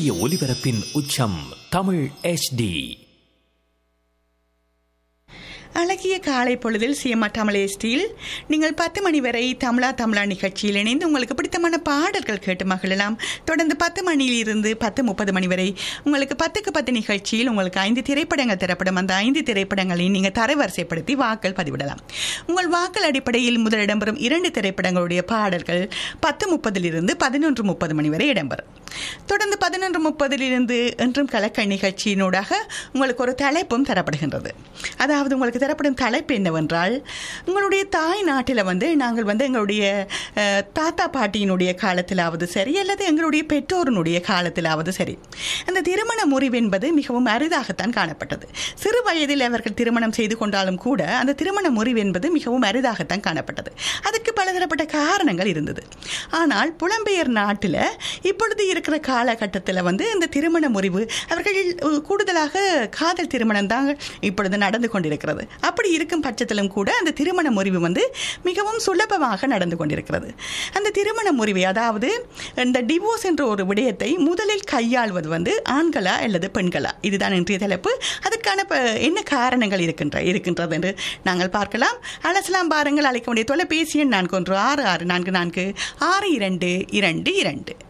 சூரிய ஒளிபரப்பின் உச்சம் தமிழ் HD அழகிய காலை பொழுதில் சிஎம்ஆர் தமிழ் எஸ்டியில் நீங்கள் பத்து மணி வரை தமிழா தமிழா நிகழ்ச்சியில் இணைந்து உங்களுக்கு பிடித்தமான பாடல்கள் கேட்டு மகிழலாம் தொடர்ந்து பத்து மணியிலிருந்து பத்து முப்பது மணி வரை உங்களுக்கு பத்துக்கு பத்து நிகழ்ச்சியில் உங்களுக்கு ஐந்து திரைப்படங்கள் தரப்படும் அந்த ஐந்து திரைப்படங்களை நீங்கள் தரவரிசைப்படுத்தி வாக்கள் பதிவிடலாம் உங்கள் வாக்கள் அடிப்படையில் முதல் இடம்பெறும் இரண்டு திரைப்படங்களுடைய பாடல்கள் பத்து முப்பதிலிருந்து பதினொன்று முப்பது மணி வரை இடம்பெறும் தொடர்ந்து பதினொன்று முப்பதிலிருந்து என்றும் கலக்கல் நிகழ்ச்சியினூடாக உங்களுக்கு ஒரு தலைப்பும் தரப்படுகின்றது அதாவது உங்களுக்கு தரப்படும் தலைப்பு என்னவென்றால் உங்களுடைய தாய் நாட்டில் வந்து நாங்கள் வந்து எங்களுடைய அஹ், தாத்தா பாட்டியினுடைய காலத்திலாவது சரி அல்லது எங்களுடைய பெற்றோரினுடைய காலத்திலாவது சரி அந்த திருமண முறிவு என்பது மிகவும் அரிதாகத்தான் காணப்பட்டது சிறு வயதில் அவர்கள் திருமணம் செய்து கொண்டாலும் கூட அந்த திருமண முறிவு என்பது மிகவும் அரிதாகத்தான் காணப்பட்டது அதுக்கு பலதரப்பட்ட காரணங்கள் இருந்தது ஆனால் புலம்பெயர் நாட்டில் இப்பொழுது இருக்கிற காலகட்டத்தில் வந்து இந்த திருமண முறிவு அவர்கள் அஹ், கூடுதலாக காதல் திருமணம் தான் இப்பொழுது நடந்து கொண்டிருக்கிறது அப்படி இருக்கும் பட்சத்திலும் கூட அந்த திருமண முறிவு வந்து மிகவும் சுலபமாக நடந்து கொண்டிருக்கிறது அந்த திருமண முறிவை அதாவது இந்த டிவோர்ஸ் என்ற ஒரு விடயத்தை முதலில் கையாள்வது வந்து ஆண்களா அல்லது பெண்களா இதுதான் இன்றைய தலைப்பு அதுக்கான ப- என்ன காரணங்கள் இருக்கின்ற இருக்கின்றது என்று நாங்கள் பார்க்கலாம் அலசலாம் பாருங்கள் அழைக்க வேண்டிய தொலைபேசி எண் நான்கு ஒன்று ஆறு ஆறு நான்கு நான்கு ஆறு இரண்டு இரண்டு இரண்டு